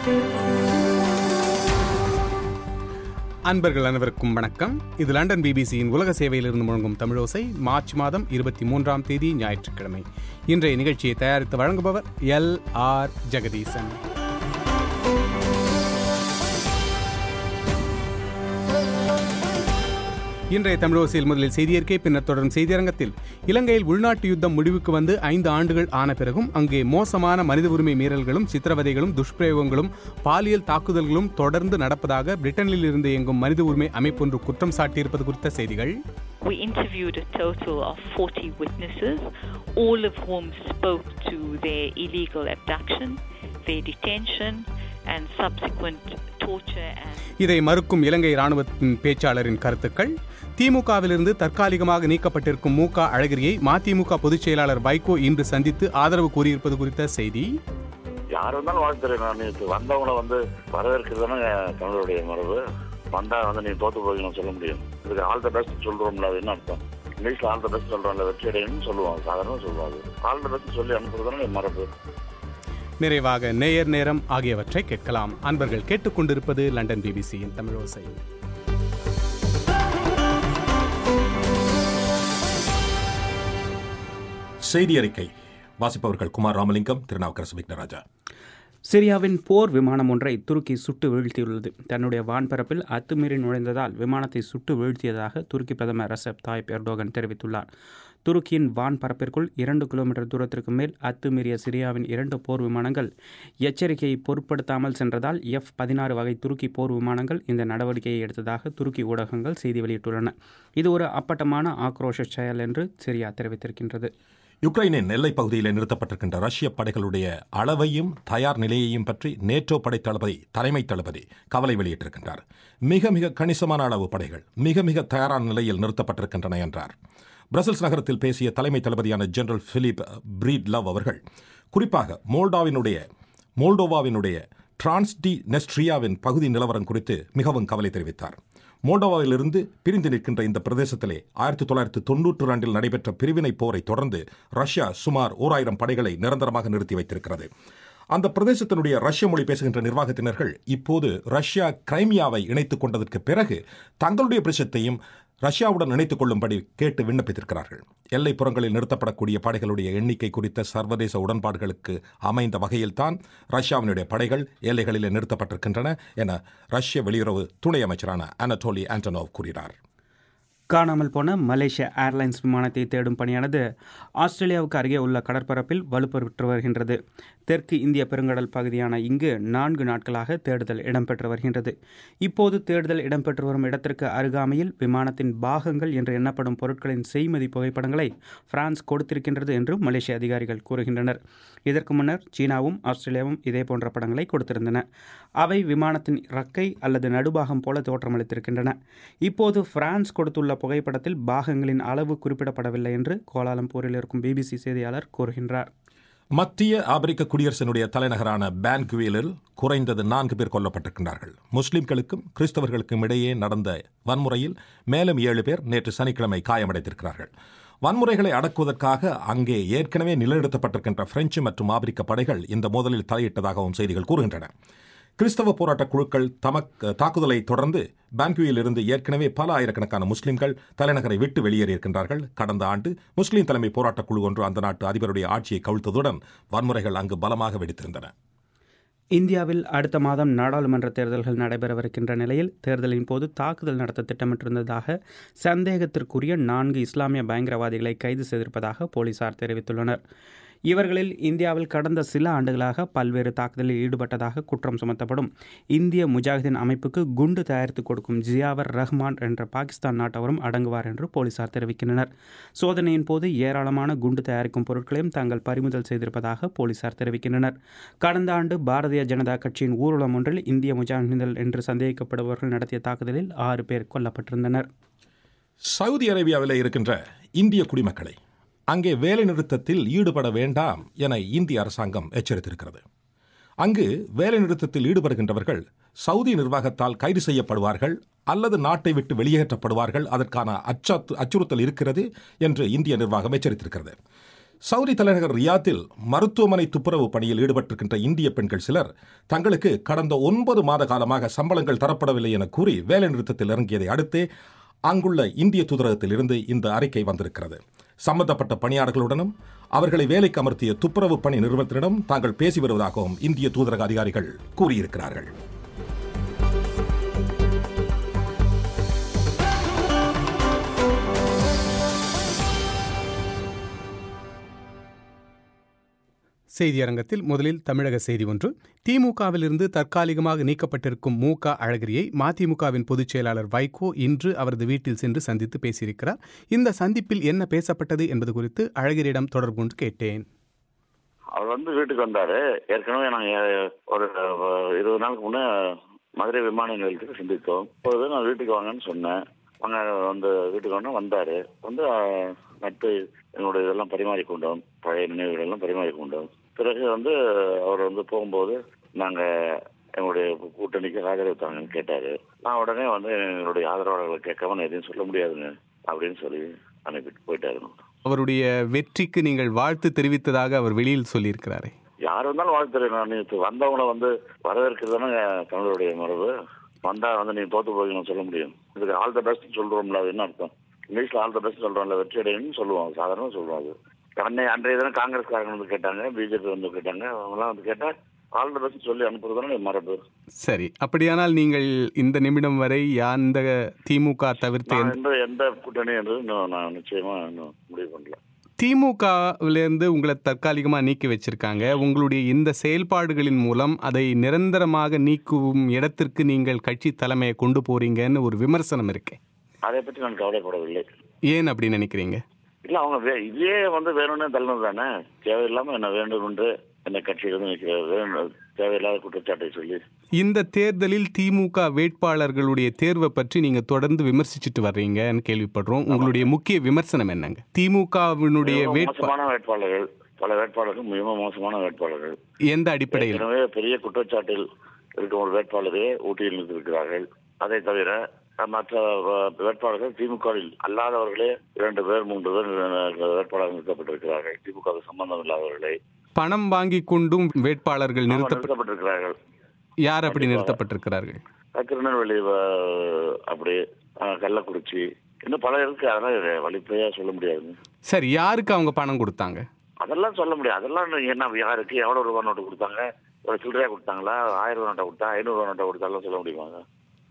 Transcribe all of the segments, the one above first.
அன்பர்கள் அனைவருக்கும் வணக்கம் இது லண்டன் பிபிசியின் உலக சேவையிலிருந்து முழங்கும் தமிழோசை மார்ச் மாதம் இருபத்தி மூன்றாம் தேதி ஞாயிற்றுக்கிழமை இன்றைய நிகழ்ச்சியை தயாரித்து வழங்குபவர் எல் ஆர் ஜெகதீசன் இன்றைய தமிழோசையில் முதலில் செய்தியறிக்கை பின்னர் தொடரும் செய்தியரங்கத்தில் இலங்கையில் உள்நாட்டு யுத்தம் முடிவுக்கு வந்து ஐந்து ஆண்டுகள் ஆன பிறகும் அங்கே மோசமான மனித உரிமை மீறல்களும் சித்திரவதைகளும் துஷ்பிரயோகங்களும் பாலியல் தாக்குதல்களும் தொடர்ந்து நடப்பதாக பிரிட்டனில் இருந்து இயங்கும் மனித உரிமை அமைப்பொன்று குற்றம் சாட்டியிருப்பது குறித்த செய்திகள் We interviewed a total of 40 witnesses, all of whom spoke to their illegal abduction, their detention, and subsequent torture and இதை மறுக்கும் இலங்கை ராணுவத்தின் பேச்சாளரின் கருத்துக்கள் திமுகவிலிருந்து தற்காலிகமாக நீக்கப்பட்டிருக்கும் மு க அழகிரியை மதிமுக பொதுச் செயலாளர் வைகோ இன்று சந்தித்து ஆதரவு கூறியிருப்பது குறித்த செய்தி யார் வந்தாலும் வாழ்த்துறேன் நான் நேற்று வந்தவங்கள வந்து வரவேற்கிறது தானே தமிழருடைய மரபு வந்தா வந்து நீ தோத்து போகணும்னு சொல்ல முடியும் இதுக்கு ஆல் த பெஸ்ட் சொல்றோம்ல அது என்ன அர்த்தம் இங்கிலீஷ்ல ஆல் த பெஸ்ட் சொல்றோம்ல வெற்றி அடையணும்னு சொல்லுவாங்க சாதாரண சொல்லுவாங்க ஆல் த பெஸ்ட் சொல்லி அனுப்புறது தானே மரபு நிறைவாக நேயர் நேரம் ஆகியவற்றை கேட்கலாம் அன்பர்கள் கேட்டுக்கொண்டிருப்பது லண்டன் பிபிசியின் தமிழோசை செய்தி அறிக்கை வாசிப்பவர்கள் குமார் ராமலிங்கம் திருநாவுக்கரசு விக்னராஜா சிரியாவின் போர் விமானம் ஒன்றை துருக்கி சுட்டு வீழ்த்தியுள்ளது தன்னுடைய வான்பரப்பில் அத்துமீறி நுழைந்ததால் விமானத்தை சுட்டு வீழ்த்தியதாக துருக்கி பிரதமர் ரசப் தாய்ப் எர்டோகன் தெரிவித்துள்ளார் துருக்கியின் வான்பரப்பிற்குள் இரண்டு கிலோமீட்டர் தூரத்திற்கு மேல் அத்துமீறிய சிரியாவின் இரண்டு போர் விமானங்கள் எச்சரிக்கையை பொருட்படுத்தாமல் சென்றதால் எஃப் பதினாறு வகை துருக்கி போர் விமானங்கள் இந்த நடவடிக்கையை எடுத்ததாக துருக்கி ஊடகங்கள் செய்தி வெளியிட்டுள்ளன இது ஒரு அப்பட்டமான ஆக்ரோஷ செயல் என்று சிரியா தெரிவித்திருக்கின்றது யுக்ரைனின் எல்லைப் பகுதியில் நிறுத்தப்பட்டிருக்கின்ற ரஷ்ய படைகளுடைய அளவையும் தயார் நிலையையும் பற்றி நேட்டோ படை தளபதி தலைமை தளபதி கவலை வெளியிட்டிருக்கின்றார் மிக மிக கணிசமான அளவு படைகள் மிக மிக தயாரான நிலையில் நிறுத்தப்பட்டிருக்கின்றன என்றார் பிரசல்ஸ் நகரத்தில் பேசிய தலைமை தளபதியான ஜெனரல் பிலிப் பிரீட் லவ் அவர்கள் குறிப்பாக மோல்டாவினுடைய மோல்டோவாவினுடைய டிரான்ஸ்டி நெஸ்ட்ரியாவின் பகுதி நிலவரம் குறித்து மிகவும் கவலை தெரிவித்தார் மோல்டோவாவிலிருந்து பிரிந்து நிற்கின்ற இந்த பிரதேசத்திலே ஆயிரத்தி தொள்ளாயிரத்தி தொன்னூற்று ரெண்டில் நடைபெற்ற பிரிவினை போரை தொடர்ந்து ரஷ்யா சுமார் ஓராயிரம் படைகளை நிரந்தரமாக நிறுத்தி வைத்திருக்கிறது அந்த பிரதேசத்தினுடைய ரஷ்ய மொழி பேசுகின்ற நிர்வாகத்தினர்கள் இப்போது ரஷ்யா கிரைமியாவை இணைத்துக் கொண்டதற்கு பிறகு தங்களுடைய பிரச்சத்தையும் ரஷ்யாவுடன் இணைத்துக் கொள்ளும்படி கேட்டு விண்ணப்பித்திருக்கிறார்கள் எல்லைப்புறங்களில் நிறுத்தப்படக்கூடிய படைகளுடைய எண்ணிக்கை குறித்த சர்வதேச உடன்பாடுகளுக்கு அமைந்த வகையில்தான் ரஷ்யாவினுடைய படைகள் எல்லைகளில் நிறுத்தப்பட்டிருக்கின்றன என ரஷ்ய வெளியுறவு துணை அமைச்சரான அனடோலி ஆண்டனோவ் கூறினார் காணாமல் போன மலேசிய ஏர்லைன்ஸ் விமானத்தை தேடும் பணியானது ஆஸ்திரேலியாவுக்கு அருகே உள்ள கடற்பரப்பில் வலுப்பெற்று வருகின்றது தெற்கு இந்திய பெருங்கடல் பகுதியான இங்கு நான்கு நாட்களாக தேடுதல் இடம்பெற்று வருகின்றது இப்போது தேடுதல் இடம்பெற்று வரும் இடத்திற்கு அருகாமையில் விமானத்தின் பாகங்கள் என்று எண்ணப்படும் பொருட்களின் செய்மதி புகைப்படங்களை பிரான்ஸ் கொடுத்திருக்கின்றது என்று மலேசிய அதிகாரிகள் கூறுகின்றனர் இதற்கு முன்னர் சீனாவும் ஆஸ்திரேலியாவும் இதே போன்ற படங்களை கொடுத்திருந்தன அவை விமானத்தின் இறக்கை அல்லது நடுபாகம் போல தோற்றமளித்திருக்கின்றன இப்போது பிரான்ஸ் கொடுத்துள்ள புகைப்படத்தில் பாகங்களின் அளவு குறிப்பிடப்படவில்லை என்று கோலாலம்பூரில் இருக்கும் பிபிசி செய்தியாளர் கூறுகின்றார் மத்திய ஆப்பிரிக்க குடியரசினுடைய தலைநகரான பான்குவிலில் குறைந்தது நான்கு பேர் கொல்லப்பட்டிருக்கின்றார்கள் முஸ்லிம்களுக்கும் கிறிஸ்தவர்களுக்கும் இடையே நடந்த வன்முறையில் மேலும் ஏழு பேர் நேற்று சனிக்கிழமை காயமடைந்திருக்கிறார்கள் வன்முறைகளை அடக்குவதற்காக அங்கே ஏற்கனவே நிலைநிறுத்தப்பட்டிருக்கின்ற பிரெஞ்சு மற்றும் ஆப்பிரிக்க படைகள் இந்த மோதலில் தலையிட்டதாகவும் செய்திகள் கூறுகின்றன கிறிஸ்தவ போராட்ட குழுக்கள் தமக் தாக்குதலை தொடர்ந்து பான்குயில் இருந்து ஏற்கனவே பல ஆயிரக்கணக்கான முஸ்லிம்கள் தலைநகரை விட்டு வெளியேறியிருக்கின்றார்கள் கடந்த ஆண்டு முஸ்லிம் தலைமை போராட்டக் குழு ஒன்று அந்த நாட்டு அதிபருடைய ஆட்சியை கவிழ்த்ததுடன் வன்முறைகள் அங்கு பலமாக வெடித்திருந்தன இந்தியாவில் அடுத்த மாதம் நாடாளுமன்ற தேர்தல்கள் நடைபெறவிருக்கின்ற நிலையில் தேர்தலின் போது தாக்குதல் நடத்த திட்டமிட்டிருந்ததாக சந்தேகத்திற்குரிய நான்கு இஸ்லாமிய பயங்கரவாதிகளை கைது செய்திருப்பதாக போலீசார் தெரிவித்துள்ளனர் இவர்களில் இந்தியாவில் கடந்த சில ஆண்டுகளாக பல்வேறு தாக்குதலில் ஈடுபட்டதாக குற்றம் சுமத்தப்படும் இந்திய முஜாஹிதீன் அமைப்புக்கு குண்டு தயாரித்து கொடுக்கும் ஜியாவர் ரஹ்மான் என்ற பாகிஸ்தான் நாட்டவரும் அடங்குவார் என்று போலீசார் தெரிவிக்கின்றனர் சோதனையின் போது ஏராளமான குண்டு தயாரிக்கும் பொருட்களையும் தாங்கள் பறிமுதல் செய்திருப்பதாக போலீசார் தெரிவிக்கின்றனர் கடந்த ஆண்டு பாரதிய ஜனதா கட்சியின் ஊர்வலம் ஒன்றில் இந்திய முஜாஹிதீன்கள் என்று சந்தேகிக்கப்படுபவர்கள் நடத்திய தாக்குதலில் ஆறு பேர் கொல்லப்பட்டிருந்தனர் சவுதி அரேபியாவில் இருக்கின்ற இந்திய குடிமக்களை அங்கே வேலைநிறுத்தத்தில் ஈடுபட வேண்டாம் என இந்திய அரசாங்கம் எச்சரித்திருக்கிறது அங்கு வேலைநிறுத்தத்தில் ஈடுபடுகின்றவர்கள் சவுதி நிர்வாகத்தால் கைது செய்யப்படுவார்கள் அல்லது நாட்டை விட்டு வெளியேற்றப்படுவார்கள் அதற்கான அச்சத்து அச்சுறுத்தல் இருக்கிறது என்று இந்திய நிர்வாகம் எச்சரித்திருக்கிறது சவுதி தலைநகர் ரியாத்தில் மருத்துவமனை துப்புரவு பணியில் ஈடுபட்டிருக்கின்ற இந்திய பெண்கள் சிலர் தங்களுக்கு கடந்த ஒன்பது மாத காலமாக சம்பளங்கள் தரப்படவில்லை என கூறி வேலைநிறுத்தத்தில் இறங்கியதை அடுத்து அங்குள்ள இந்திய தூதரகத்தில் இருந்து இந்த அறிக்கை வந்திருக்கிறது சம்பந்தப்பட்ட பணியாளர்களுடனும் அவர்களை வேலைக்கு அமர்த்திய துப்புரவு பணி நிறுவனத்தினிடம் தாங்கள் பேசி வருவதாகவும் இந்திய தூதரக அதிகாரிகள் கூறியிருக்கிறார்கள் செய்தியரங்கத்தில் முதலில் தமிழக செய்தி ஒன்று திமுகவிலிருந்து தற்காலிகமாக நீக்கப்பட்டிருக்கும் மு க அழகிரியை மதிமுகவின் பொதுச் செயலாளர் வைகோ இன்று அவரது வீட்டில் சென்று சந்தித்து பேசியிருக்கிறார் இந்த சந்திப்பில் என்ன பேசப்பட்டது என்பது குறித்து அழகிரியிடம் தொடர்பு கொண்டு கேட்டேன் அவர் வந்து வீட்டுக்கு வந்தாரு ஏற்கனவே நாங்க ஒரு அஹ், இருபது நாளுக்கு முன்னே மதுரை விமான நிலையத்துக்கு சந்தித்தோம் இப்பொழுது நான் வீட்டுக்கு வாங்கன்னு சொன்னேன் வாங்க வந்து வீட்டுக்கு வாங்க வந்தாரு வந்து அஹ், நட்பு எங்களுடைய இதெல்லாம் பரிமாறிக்கொண்டோம் பழைய நினைவுகள் எல்லாம் பரிமாறிக்கொண்டோம் பிறகு வந்து அவர் வந்து போகும்போது நாங்க எங்களுடைய கூட்டணிக்கு ஆதரவு தாங்கன்னு கேட்டாரு நான் உடனே வந்து எங்களுடைய ஆதரவாளர்களை கேட்காம நான் எதையும் சொல்ல முடியாதுங்க அப்படின்னு சொல்லி அனுப்பிட்டு போயிட்டாரு அவருடைய வெற்றிக்கு நீங்கள் வாழ்த்து தெரிவித்ததாக அவர் வெளியில் சொல்லியிருக்கிறாரே யார் வந்தாலும் வாழ்த்துறேன் நான் இப்ப வந்தவங்கள வந்து வரவேற்கிறது தானே தமிழருடைய மரபு வந்தா வந்து நீ தோத்து போவீங்கன்னு சொல்ல முடியும் இதுக்கு ஆல் த பெஸ்ட் சொல்றோம்ல அது என்ன அர்த்தம் இங்கிலீஷ்ல ஆல் த பெஸ்ட் சொல்றோம்ல வெற்றி அடையணும்னு சொல்லுவோம் சாதாரணமா சொல்லுவோம் அது அன்னை அன்றைய தினம் காங்கிரஸ்காரங்க வந்து கேட்டாங்க பிஜேபி வந்து கேட்டாங்க அவங்கலாம் வந்து கேட்டா ஆல் த பெஸ்ட் சொல்லி அனுப்புறது தானே மரபு சரி அப்படியானால் நீங்கள் இந்த நிமிடம் வரை அந்த திமுக தவிர்த்து நான் எந்த- எந்த எந்த கூட்டணி என்று இன்னும் நான் நிச்சயமா இன்னும் முடிவு பண்ணல திமுகவிலிருந்து உங்களை தற்காலிகமாக நீக்கி வச்சிருக்காங்க உங்களுடைய இந்த செயல்பாடுகளின் மூலம் அதை நிரந்தரமாக நீக்கும் இடத்திற்கு நீங்கள் கட்சி தலைமையை கொண்டு போறீங்கன்னு ஒரு விமர்சனம் இருக்கு அதை பற்றி நான் கவலைப்படவில்லை ஏன் அப்படி நினைக்கிறீங்க இல்ல அவங்க வே- இதே வந்து வேணும்னு தள்ளணும் தானே தேவையில்லாம என்ன வேண்டும் என்று என்ன கட்சியிலிருந்து நிற்கிற வேணும் தேவையில்லாத குற்றச்சாட்டை சொல்லி இந்த தேர்தலில் திமுக வேட்பாளர்களுடைய தேர்வை பற்றி நீங்க தொடர்ந்து விமர்சிச்சுட்டு வர்றீங்கன்னு கேள்விப்படுறோம் உங்களுடைய முக்கிய விமர்சனம் என்னங்க திமுகவினுடைய மிகவும் வேட்பா மோசமான வேட்பாளர்கள் பல வேட்பாளர்கள் மிகவும் மோசமான வேட்பாளர்கள் எந்த அடிப்படையில் எனவே பெரிய குற்றச்சாட்டில் இருக்கும் ஒரு வேட்பாளரே ஊட்டியில் நிறுத்திருக்கிறார்கள் அதை தவிர அஹ், மற்ற அஹ், வேட்பாளர்கள் திமுகவில் அல்லாதவர்களே இரண்டு பேர் மூன்று பேர் அஹ், வேட்பாளர்கள் நிறுத்தப்பட்டிருக்கிறார்கள் திமுக சம்பந்தம் இல்லாதவர்களை பணம் வாங்கி கொண்டும் வேட்பாளர்கள் ஆமா, நிறுத்த நிறுத்தப்பட்டிருக்கிறார்கள் யார் அப்படி கண்டிப்பாக. நிறுத்தப்பட்டிருக்கிறார்கள் அஹ், திருநெல்வேலி அஹ், அப்படி அஹ், கள்ளக்குறிச்சி இன்னும் பல இருக்கு அதெல்லாம் வழிப்பையா சொல்ல முடியாதுங்க சரி யாருக்கு அவங்க பணம் கொடுத்தாங்க அதெல்லாம் சொல்ல முடியாது அதெல்லாம் நீங்க என்ன யாருக்கு எவ்வளவு ரூபா நோட்டு கொடுத்தாங்க ஒரு சில்லறையா கொடுத்தாங்களா ஆயிரம் ரூபா நோட்டை கொடுத்தா ஐநூறு ரூபா நோட்டை கொடுத்தாலும் சொல்ல முடியுமாங்க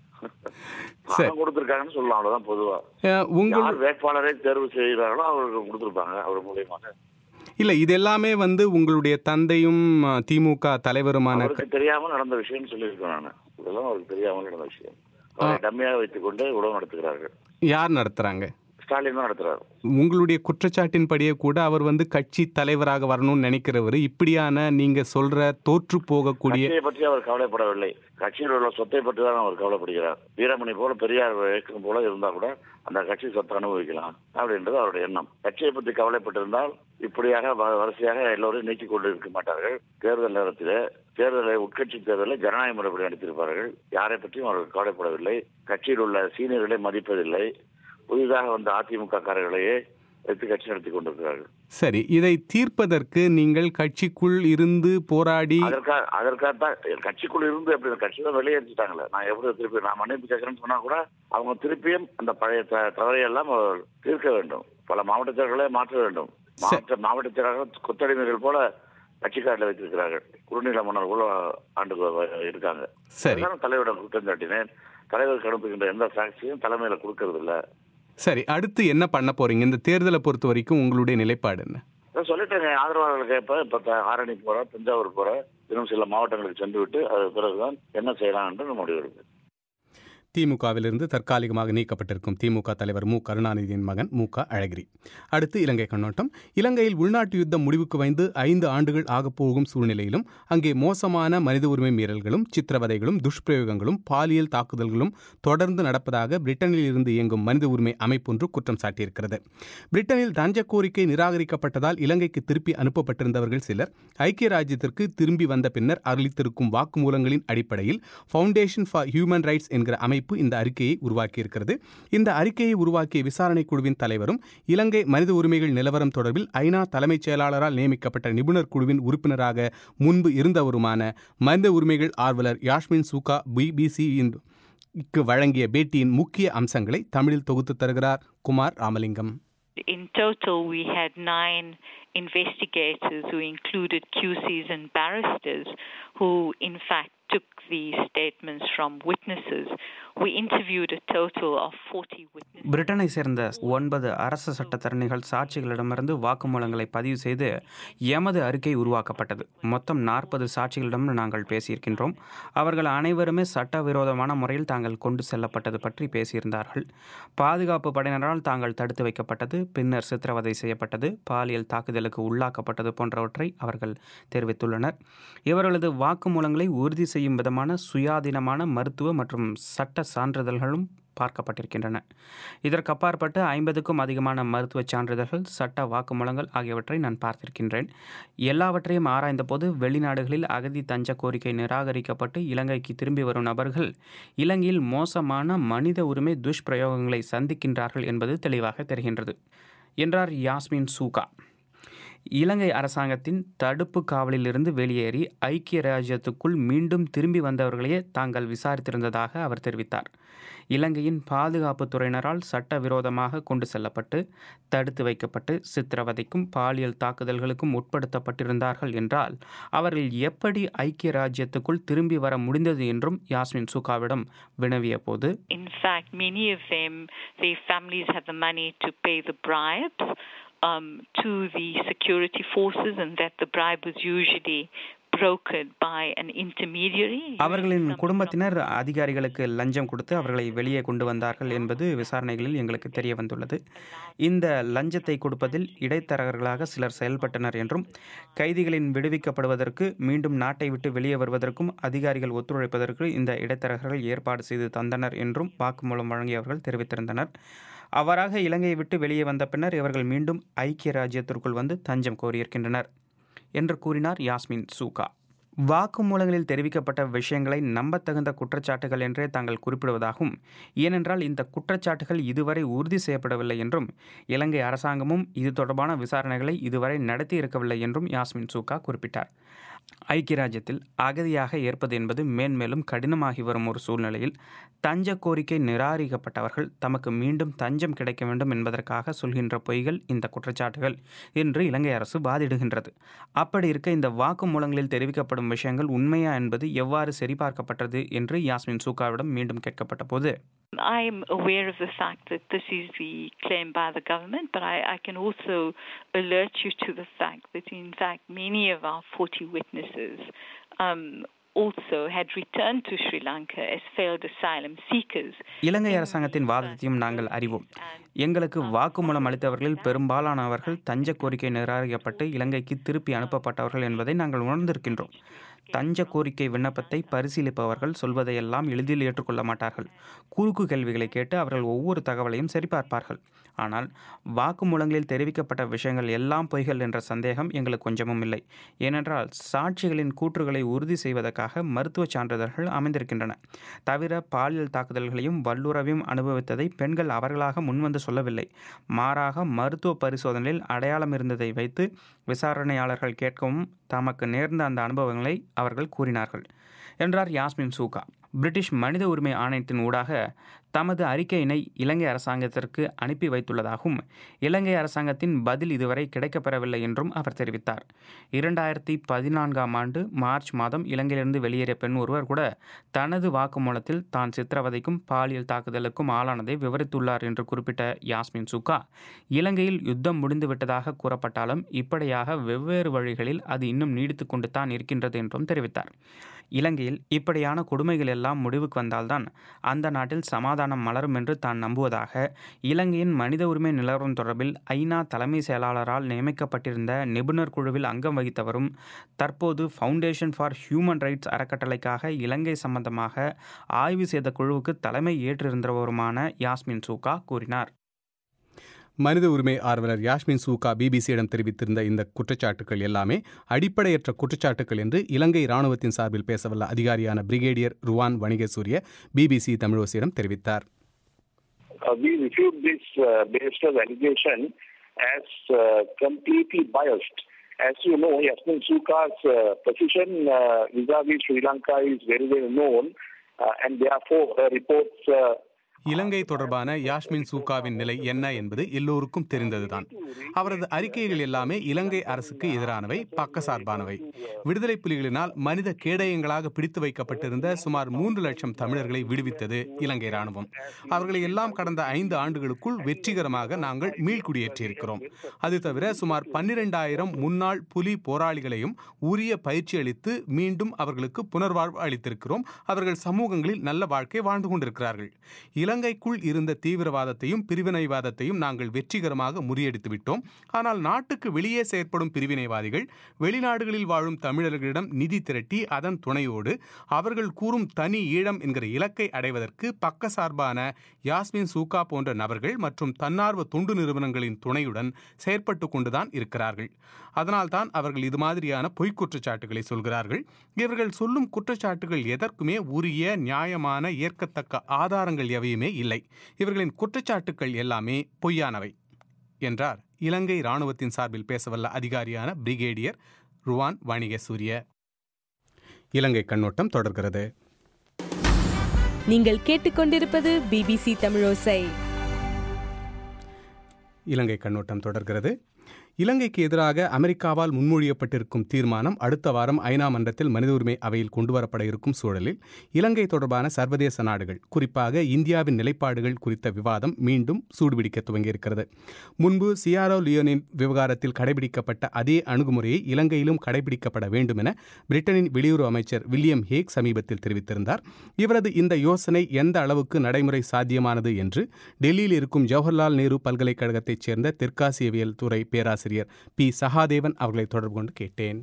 சரி. பணம் கொடுத்துருக்காங்கன்னு சொல்லலாம் அவ்வளவுதான் பொதுவா அஹ், உங்கள் யார் வேட்பாளரை தேர்வு செய்கிறார்களோ அவருக்கு கொடுத்துருப்பாங்க அவர் மூலியமாக இல்ல இது எல்லாமே வந்து உங்களுடைய தந்தையும் அஹ், திமுக தலைவருமான அவருக்கு தெரியாம நடந்த விஷயம்னு சொல்லியிருக்கேன் நான் இதெல்லாம் அவருக்கு தெரியாமல் நடந்த விஷயம் அவரை டம்மியாக வைத்துக் கொண்டு உணவு நடத்துகிறார்கள் யார் நடத்துறாங்க ஸ்டாலின் தான் நடத்துறாரு உங்களுடைய குற்றச்சாட்டின்படியே கூட அவர் வந்து கட்சி தலைவராக வரணும்னு நினைக்கிறவர் இப்படியான நீங்க சொல்ற தோற்று போகக்கூடிய கட்சியை பற்றி அவர் கவலைப்படவில்லை கட்சியில் உள்ள சொத்தை பற்றி தான் அவர் கவலைப்படுகிறார் வீரமணி போல பெரியார் இயக்கம் போல இருந்தா கூட அந்த கட்சி சொத்தை அனுபவிக்கலாம் அப்படின்றது அவருடைய எண்ணம் கட்சியை பற்றி கவலைப்பட்டிருந்தால் இப்படியாக வ- வரிசையாக எல்லோரையும் நீக்கிக் கொண்டு இருக்க மாட்டார்கள் தேர்தல் நேரத்திலே தேர்தலை உட்கட்சி தேர்தலை ஜனநாயக முறைப்படி நடத்தியிருப்பார்கள் யாரை பற்றியும் அவர்கள் கவலைப்படவில்லை கட்சியில் உள்ள சீனியர்களை மதிப்பதில்லை புதிதாக வந்த அதிமுக காரர்களையே வைத்து கட்சி நடத்தி கொண்டிருக்கிறார்கள் சரி இதை தீர்ப்பதற்கு நீங்கள் கட்சிக்குள் இருந்து போராடி அதற்காக அதற்காகத்தான் கட்சிக்குள்ள இருந்து எப்படி கட்சி தான் வெளியேற்றிட்டாங்களே நான் எப்படி திருப்பி நான் மன்னிப்பு கேட்கறேன்னு சொன்னா கூட அவங்க திருப்பியும் அந்த பழைய த- தவறையெல்லாம் அவர் தீர்க்க வேண்டும் பல மாவட்ட செயலர்களை மாற்ற வேண்டும் மாவட்ட மாவட்ட செயலாளர்கள் கொத்தடிமைகள் போல கட்சிக்காரில் வைத்திருக்கிறார்கள் குறுநில மன்னர் போல ஆண்டு வ- இருக்காங்க சரி அதுதான் தலைவரிடம் குற்றம் சாட்டினேன் தலைவருக்கு அனுப்புகின்ற எந்த சாட்சியும் தலைமையில கொடுக்கறது இல்ல சரி அடுத்து என்ன பண்ண போறீங்க இந்த தேர்தலை பொறுத்த வரைக்கும் உங்களுடைய நிலைப்பாடு என்ன நான் சொல்லிட்டேங்க ஆதரவாளர்களுக்கு இப்ப இப்ப த- ஆரணி போறேன் தஞ்சாவூர் போறேன் இன்னும் சில மாவட்டங்களுக்கு சென்று விட்டு அது பிறகுதான் என்ன செய்யலாம் என்று முடிவெடுப்பேன் திமுகவிலிருந்து தற்காலிகமாக நீக்கப்பட்டிருக்கும் திமுக தலைவர் மு கருணாநிதியின் மகன் மு க அழகிரி அடுத்து இலங்கை கண்ணோட்டம் இலங்கையில் உள்நாட்டு யுத்தம் முடிவுக்கு வைந்து ஐந்து ஆண்டுகள் ஆகப்போகும் சூழ்நிலையிலும் அங்கே மோசமான மனித உரிமை மீறல்களும் சித்திரவதைகளும் துஷ்பிரயோகங்களும் பாலியல் தாக்குதல்களும் தொடர்ந்து நடப்பதாக பிரிட்டனில் இருந்து இயங்கும் மனித உரிமை அமைப்பொன்று குற்றம் சாட்டியிருக்கிறது பிரிட்டனில் தஞ்ச கோரிக்கை நிராகரிக்கப்பட்டதால் இலங்கைக்கு திருப்பி அனுப்பப்பட்டிருந்தவர்கள் சிலர் ஐக்கிய ராஜ்யத்திற்கு திரும்பி வந்த பின்னர் அளித்திருக்கும் வாக்குமூலங்களின் அடிப்படையில் ஃபவுண்டேஷன் ஃபார் ஹியூமன் ரைட்ஸ் என்கிற அமைப்பு அமைப்பு இந்த அறிக்கையை உருவாக்கியிருக்கிறது இந்த அறிக்கையை உருவாக்கிய விசாரணை குழுவின் தலைவரும் இலங்கை மனித உரிமைகள் நிலவரம் தொடர்பில் ஐநா தலைமைச் செயலாளரால் நியமிக்கப்பட்ட நிபுணர் குழுவின் உறுப்பினராக முன்பு இருந்தவருமான மனித உரிமைகள் ஆர்வலர் யாஸ்மின் சூகா பிபிசியின் க்கு வழங்கிய பேட்டியின் முக்கிய அம்சங்களை தமிழில் தொகுத்து தருகிறார் Kumar Ramalingam In total, we had nine investigators who included QCs and barristers who, in fact, took the statements from witnesses. We interviewed a total of 40 witnesses. பிரிட்டனை சேர்ந்த ஒன்பது அரசு சட்டத்தரணிகள் சாட்சிகளிடமிருந்து வாக்குமூலங்களை பதிவு செய்து எமது அறிக்கை உருவாக்கப்பட்டது மொத்தம் நாற்பது சாட்சிகளிடம் நாங்கள் பேசியிருக்கின்றோம் அவர்கள் அனைவருமே சட்டவிரோதமான முறையில் தாங்கள் கொண்டு செல்லப்பட்டது பற்றி பேசியிருந்தார்கள் பாதுகாப்பு படையினரால் தாங்கள் தடுத்து வைக்கப்பட்டது பின்னர் சித்திரவதை செய்யப்பட்டது பாலியல் தாக்குதலுக்கு உள்ளாக்கப்பட்டது போன்றவற்றை அவர்கள் தெரிவித்துள்ளனர் இவர்களது வாக்குமூலங்களை உறுதி செய்யும் விதமான சுயாதீனமான மருத்துவ மற்றும் சட்ட சான்றிதழ்களும் பார்க்கப்பட்டிருக்கின்றன இதற்கு அப்பாற்பட்டு ஐம்பதுக்கும் அதிகமான மருத்துவ சான்றிதழ்கள் சட்ட வாக்குமூலங்கள் ஆகியவற்றை நான் பார்த்திருக்கின்றேன் எல்லாவற்றையும் ஆராய்ந்தபோது வெளிநாடுகளில் அகதி தஞ்ச கோரிக்கை நிராகரிக்கப்பட்டு இலங்கைக்கு திரும்பி வரும் நபர்கள் இலங்கையில் மோசமான மனித உரிமை துஷ்பிரயோகங்களை சந்திக்கின்றார்கள் என்பது தெளிவாக தெரிகின்றது என்றார் யாஸ்மின் சூகா இலங்கை அரசாங்கத்தின் தடுப்பு காவலிலிருந்து வெளியேறி ஐக்கிய ராஜ்யத்துக்குள் மீண்டும் திரும்பி வந்தவர்களையே தாங்கள் விசாரித்திருந்ததாக அவர் தெரிவித்தார் இலங்கையின் பாதுகாப்பு துறையினரால் சட்டவிரோதமாக கொண்டு செல்லப்பட்டு தடுத்து வைக்கப்பட்டு சித்திரவதைக்கும் பாலியல் தாக்குதல்களுக்கும் உட்படுத்தப்பட்டிருந்தார்கள் என்றால் அவர்கள் எப்படி ஐக்கிய ராஜ்யத்துக்குள் திரும்பி வர முடிந்தது என்றும் யாஸ்மின் சுகாவிடம் வினவிய போது In fact, many of them, their families have the money to pay the bribes um, to the security forces, and that the bribe was usually brokered by an intermediary. அவர்களின் குடும்பத்தினர் அதிகாரிகளுக்கு லஞ்சம் கொடுத்து அவர்களை வெளியே கொண்டு வந்தார்கள் என்பது விசாரணைகளில் எங்களுக்கு தெரிய வந்துள்ளது இந்த லஞ்சத்தை கொடுப்பதில் இடைத்தரகர்களாக சிலர் செயல்பட்டனர் என்றும் கைதிகளின் விடுவிக்கப்படுவதற்கு மீண்டும் நாட்டை விட்டு வெளியே வருவதற்கும் அதிகாரிகள் ஒத்துழைப்பதற்கு இந்த இடைத்தரகர்கள் ஏற்பாடு செய்து தந்தனர் என்றும் வாக்குமூலம் வழங்கியவர்கள் தெரிவித்திருந்தனர் அவ்வாறாக இலங்கையை விட்டு வெளியே வந்த பின்னர் இவர்கள் மீண்டும் ஐக்கிய ராஜ்யத்திற்குள் வந்து தஞ்சம் கோரியிருக்கின்றனர் என்று கூறினார் யாஸ்மின் சூகா வாக்குமூலங்களில் தெரிவிக்கப்பட்ட விஷயங்களை நம்பத்தகுந்த குற்றச்சாட்டுகள் என்றே தாங்கள் குறிப்பிடுவதாகவும் ஏனென்றால் இந்த குற்றச்சாட்டுகள் இதுவரை உறுதி செய்யப்படவில்லை என்றும் இலங்கை அரசாங்கமும் இது தொடர்பான விசாரணைகளை இதுவரை நடத்தி இருக்கவில்லை என்றும் யாஸ்மின் சூகா குறிப்பிட்டார் ஐக்கிய ராஜ்யத்தில் அகதியாக ஏற்பது என்பது மேன்மேலும் கடினமாகி வரும் ஒரு சூழ்நிலையில் தஞ்ச கோரிக்கை நிராகரிக்கப்பட்டவர்கள் தமக்கு மீண்டும் தஞ்சம் கிடைக்க வேண்டும் என்பதற்காக சொல்கின்ற பொய்கள் இந்த குற்றச்சாட்டுகள் என்று இலங்கை அரசு வாதிடுகின்றது அப்படி இருக்க இந்த வாக்குமூலங்களில் தெரிவிக்கப்படும் விஷயங்கள் உண்மையா என்பது எவ்வாறு சரிபார்க்கப்பட்டது என்று யாஸ்மின் சூகாவிடம் மீண்டும் கேட்கப்பட்ட போது I'm aware of the fact that this is the claim by the government, but I, I can also alert you to the fact that, in fact, many of our 40 witnesses um, also had returned to Sri Lanka as failed asylum seekers. இலங்கை அரசாங்கத்தின் வாதத்தையும் நாங்கள் அறிவோம் எங்களுக்கு வாக்குமூலம் அளித்தவர்களில் பெரும்பாலானவர்கள் தஞ்ச கோரிக்கை நிராகரிக்கப்பட்டு இலங்கைக்கு திருப்பி அனுப்பப்பட்டவர்கள் என்பதை நாங்கள் உணர்ந்திருக்கின்றோம் தஞ்ச கோரிக்கை விண்ணப்பத்தை பரிசீலிப்பவர்கள் சொல்வதையெல்லாம் எளிதில் ஏற்றுக்கொள்ள மாட்டார்கள் குறுக்கு கேள்விகளை கேட்டு அவர்கள் ஒவ்வொரு தகவலையும் சரிபார்ப்பார்கள் ஆனால் வாக்குமூலங்களில் தெரிவிக்கப்பட்ட விஷயங்கள் எல்லாம் பொய்கள் என்ற சந்தேகம் எங்களுக்கு கொஞ்சமும் இல்லை ஏனென்றால் சாட்சிகளின் கூற்றுகளை உறுதி செய்வதற்காக மருத்துவ சான்றிதழ்கள் அமைந்திருக்கின்றன தவிர பாலியல் தாக்குதல்களையும் வல்லுறவையும் அனுபவித்ததை பெண்கள் அவர்களாக முன்வந்து சொல்லவில்லை மாறாக மருத்துவ பரிசோதனையில் அடையாளம் இருந்ததை வைத்து விசாரணையாளர்கள் கேட்கவும் தமக்கு நேர்ந்த அந்த அனுபவங்களை அவர்கள் கூறினார்கள் என்றார் யாஸ்மின் சூகா பிரிட்டிஷ் மனித உரிமை ஆணையத்தின் ஊடாக தமது அறிக்கையினை இலங்கை அரசாங்கத்திற்கு அனுப்பி வைத்துள்ளதாகவும் இலங்கை அரசாங்கத்தின் பதில் இதுவரை கிடைக்கப்பெறவில்லை என்றும் அவர் தெரிவித்தார் இரண்டாயிரத்தி பதினான்காம் ஆண்டு மார்ச் மாதம் இலங்கையிலிருந்து வெளியேறிய பெண் ஒருவர் கூட தனது வாக்குமூலத்தில் தான் சித்திரவதைக்கும் பாலியல் தாக்குதலுக்கும் ஆளானதை விவரித்துள்ளார் என்று குறிப்பிட்ட யாஸ்மின் சுக்கா இலங்கையில் யுத்தம் முடிந்துவிட்டதாக கூறப்பட்டாலும் இப்படியாக வெவ்வேறு வழிகளில் அது இன்னும் நீடித்து கொண்டு தான் இருக்கின்றது என்றும் தெரிவித்தார் இலங்கையில் இப்படியான கொடுமைகள் எல்லாம் முடிவுக்கு வந்தால்தான் அந்த நாட்டில் சமாதானம் மலரும் என்று தான் நம்புவதாக இலங்கையின் மனித உரிமை நிலவரம் தொடர்பில் ஐநா தலைமை செயலாளரால் நியமிக்கப்பட்டிருந்த நிபுணர் குழுவில் அங்கம் வகித்தவரும் தற்போது ஃபவுண்டேஷன் ஃபார் ஹியூமன் ரைட்ஸ் அறக்கட்டளைக்காக இலங்கை சம்பந்தமாக ஆய்வு செய்த குழுவுக்கு தலைமை ஏற்றிருந்தவருமான யாஸ்மின் சூகா கூறினார் மனித உரிமை ஆர்வலர் யாஸ்மின் சூகா பிபிசியிடம் தெரிவித்திருந்த இந்த குற்றச்சாட்டுகள் எல்லாமே அடிப்படையற்ற குற்றச்சாட்டுகள் என்று இலங்கை ராணுவத்தின் சார்பில் பேசவல்ல அதிகாரியான பிரிகேடியர் ருவான் வணிகசூரிய பிபிசி தமிழோசியிடம் தெரிவித்தார் uh, we refute this uh, Barrister's allegation as uh, completely biased. As you know, Yasmin Suka's uh, position uh, vis-a-vis Sri Lanka is very well known, uh, and therefore her reports uh, இலங்கை தொடர்பான யாஸ்மின் சூகாவின் நிலை என்ன என்பது எல்லோருக்கும் தெரிந்ததுதான் அவரது அறிக்கைகள் எல்லாமே இலங்கை அரசுக்கு எதிரானவை பக்கசார்பானவை விடுதலை புலிகளினால் மனித கேடயங்களாக பிடித்து வைக்கப்பட்டிருந்த சுமார் மூன்று லட்சம் தமிழர்களை விடுவித்தது இலங்கை ராணுவம் அவர்களை எல்லாம் கடந்த ஐந்து ஆண்டுகளுக்குள் வெற்றிகரமாக நாங்கள் மீள்குடியேற்றியிருக்கிறோம் அது தவிர சுமார் பன்னிரெண்டாயிரம் முன்னாள் புலி போராளிகளையும் உரிய பயிற்சி அளித்து மீண்டும் அவர்களுக்கு புனர்வாழ்வு அளித்திருக்கிறோம் அவர்கள் சமூகங்களில் நல்ல வாழ்க்கை வாழ்ந்து கொண்டிருக்கிறார்கள் இலங்கைக்குள் இருந்த தீவிரவாதத்தையும் பிரிவினைவாதத்தையும் நாங்கள் வெற்றிகரமாக முறியடித்து விட்டோம் ஆனால் நாட்டுக்கு வெளியே செயற்படும் பிரிவினைவாதிகள் வெளிநாடுகளில் வாழும் தமிழர்களிடம் நிதி திரட்டி அதன் துணையோடு அவர்கள் கூறும் தனி ஈழம் என்கிற இலக்கை அடைவதற்கு பக்கசார்பான யாஸ்மின் சூகா போன்ற நபர்கள் மற்றும் தன்னார்வ தொண்டு நிறுவனங்களின் துணையுடன் செயற்பட்டு கொண்டுதான் இருக்கிறார்கள் அதனால்தான் அவர்கள் இது மாதிரியான பொய்க் குற்றச்சாட்டுகளை சொல்கிறார்கள் இவர்கள் சொல்லும் குற்றச்சாட்டுகள் எதற்குமே உரிய நியாயமான ஏற்கத்தக்க ஆதாரங்கள் எவையுமே இல்லை இவர்களின் குற்றச்சாட்டுகள் எல்லாமே பொய்யானவை என்றார் இலங்கை ராணுவத்தின் சார்பில் பேசவல்ல அதிகாரியான பிரிகேடியர் ருவான் வணிகசூரிய இலங்கை கண்ணோட்டம் தொடர்கிறது நீங்கள் கேட்டுக்கொண்டிருப்பது பிபிசி தமிழோசை இலங்கை கண்ணோட்டம் தொடர்கிறது இலங்கைக்கு எதிராக அமெரிக்காவால் முன்மொழியப்பட்டிருக்கும் தீர்மானம் அடுத்த வாரம் ஐநா மன்றத்தில் மனித உரிமை அவையில் கொண்டுவரப்பட இருக்கும் சூழலில் இலங்கை தொடர்பான சர்வதேச நாடுகள் குறிப்பாக இந்தியாவின் நிலைப்பாடுகள் குறித்த விவாதம் மீண்டும் சூடுபிடிக்க துவங்கியிருக்கிறது முன்பு சியாரோ லியோனின் விவகாரத்தில் கடைபிடிக்கப்பட்ட அதே அணுகுமுறையை இலங்கையிலும் கடைபிடிக்கப்பட வேண்டும் என பிரிட்டனின் வெளியுறவு அமைச்சர் வில்லியம் ஹேக் சமீபத்தில் தெரிவித்திருந்தார் இவரது இந்த யோசனை எந்த அளவுக்கு நடைமுறை சாத்தியமானது என்று டெல்லியில் இருக்கும் ஜவஹர்லால் நேரு பல்கலைக்கழகத்தைச் சேர்ந்த தெற்காசியவியல் துறை பேராசிரியர் பி சகாதேவன் அவர்களை தொடர்பு கொண்டு கேட்டேன்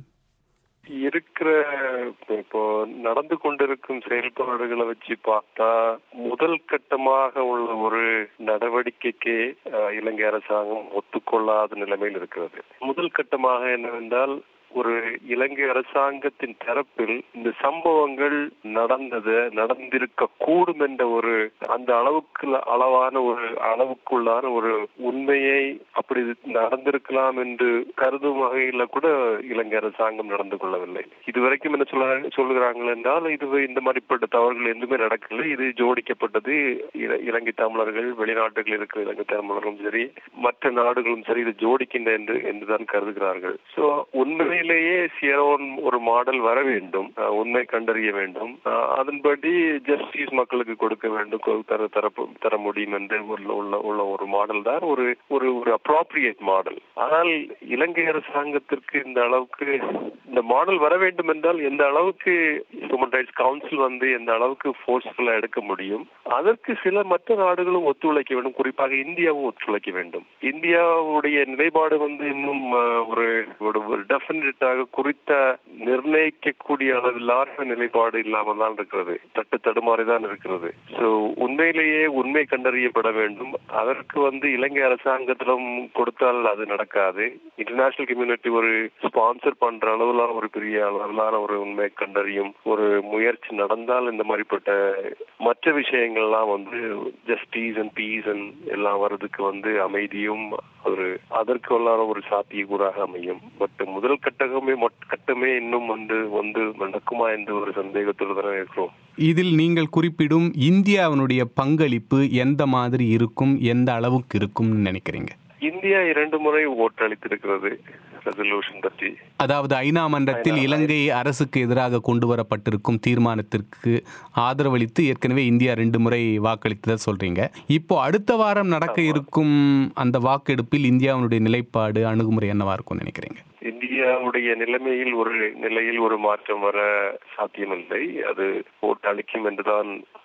இருக்கிற இப்போ நடந்து கொண்டிருக்கும் செயல்பாடுகளை வச்சு பார்த்தா முதல் கட்டமாக உள்ள ஒரு நடவடிக்கைக்கு அஹ், இலங்கை அரசாங்கம் ஒத்துக்கொள்ளாத நிலைமையில் இருக்கிறது முதல் கட்டமாக என்னவென்றால் ஒரு இலங்கை அரசாங்கத்தின் தரப்பில் இந்த சம்பவங்கள் நடந்தது நடந்திருக்க கூடும் என்ற ஒரு அந்த அளவுக்கு அளவான ஒரு அளவுக்குள்ளான ஒரு உண்மையை அப்படி நடந்திருக்கலாம் என்று கருதும் வகையில கூட இலங்கை அரசாங்கம் நடந்து கொள்ளவில்லை இதுவரைக்கும் என்ன சொல்ல சொல்லுகிறார்கள் என்றால் இது இந்த மாதிரிப்பட்ட தவறுகள் எதுவுமே நடக்கல இது ஜோடிக்கப்பட்டது இல- இலங்கை தமிழர்கள் வெளிநாட்டுகளில் இருக்கிற இலங்கை தமிழர்களும் சரி மற்ற நாடுகளும் சரி இது ஜோடிக்கின்ற என்று என்றுதான் கருதுகிறார்கள் சோ உண்மையிலேயே சியரோன் ஒரு மாடல் வர வேண்டும் அஹ், உண்மை கண்டறிய வேண்டும் அஹ், அதன்படி ஜஸ்டிஸ் மக்களுக்கு கொடுக்க வேண்டும் கொ- தர தர தர முடியும் என்று உள்ள உள்ள உள்ள ஒரு மாடல் தான் ஒரு ஒரு ஒரு அப்ராப்ரியேட் மாடல் ஆனால் இலங்கை அரசாங்கத்திற்கு இந்த அளவுக்கு இந்த மாடல் வர வேண்டும் என்றால் எந்த அளவுக்கு ஹியூமன் ரைட்ஸ் கவுன்சில் வந்து எந்த அளவுக்கு ஃபோர்ஸ்ஃபுல்லா எடுக்க முடியும் அதற்கு சில மற்ற நாடுகளும் ஒத்துழைக்க வேண்டும் குறிப்பாக இந்தியாவும் ஒத்துழைக்க வேண்டும் இந்தியாவுடைய நிலைப்பாடு வந்து இன்னும் அஹ், ஒரு ஒரு டெபினட்டாக குறித்த நிர்ணயிக்கக்கூடிய அளவிலான நிலைப்பாடு இல்லாமல் தான் இருக்கிறது தட்டு தடுமாறி தான் இருக்கிறது சோ உண்மையிலேயே உண்மை கண்டறியப்பட வேண்டும் அதற்கு வந்து இலங்கை அரசாங்கத்திடம் கொடுத்தால் அது நடக்காது இன்டர்நேஷனல் கம்யூனிட்டி ஒரு ஸ்பான்சர் பண்ற அளவுல ஒரு பெரிய அளவிலான ஒரு உண்மை கண்டறியும் ஒரு முயற்சி நடந்தால் இந்த மாதிரிப்பட்ட மற்ற விஷயங்கள்லாம் வந்து ஜஸ்டிஸ் அண்ட் பீஸ் அண்ட் எல்லாம் வர்றதுக்கு வந்து அமைதியும் ஒரு அதற்கு உள்ளான ஒரு சாத்தியக்கூறாக அமையும் பட் முதல் கட்டகமே மொட்- கட்டமே இன்னும் வந்து வந்து நடக்குமா என்ற ஒரு சந்தேகத்தோடு தானே இருக்கிறோம் இதில் நீங்கள் குறிப்பிடும் இந்தியாவினுடைய பங்களிப்பு எந்த மாதிரி இருக்கும் எந்த அளவுக்கு இருக்கும்னு நினைக்கிறீங்க இந்தியா இரண்டு முறை ஓட்டளித்திருக்கிறது ரெசல்யூஷன் பற்றி அதாவது ஐநா மன்றத்தில் இலங்கை அரசுக்கு எதிராக கொண்டு வரப்பட்டிருக்கும் தீர்மானத்திற்கு ஆதரவளித்து ஏற்கனவே இந்தியா ரெண்டு முறை வாக்களித்ததை சொல்றீங்க இப்போ அடுத்த வாரம் நடக்க இருக்கும் அந்த வாக்கெடுப்பில் இந்தியாவினுடைய நிலைப்பாடு அணுகுமுறை என்னவா இருக்கும்னு நினைக்கிறீங்க இந்தியாவுடைய நிலைமையில் ஒரு நிலையில் ஒரு மாற்றம் வர சாத்தியமில்லை அது ஓட்டளிக்கும் என்றுதான்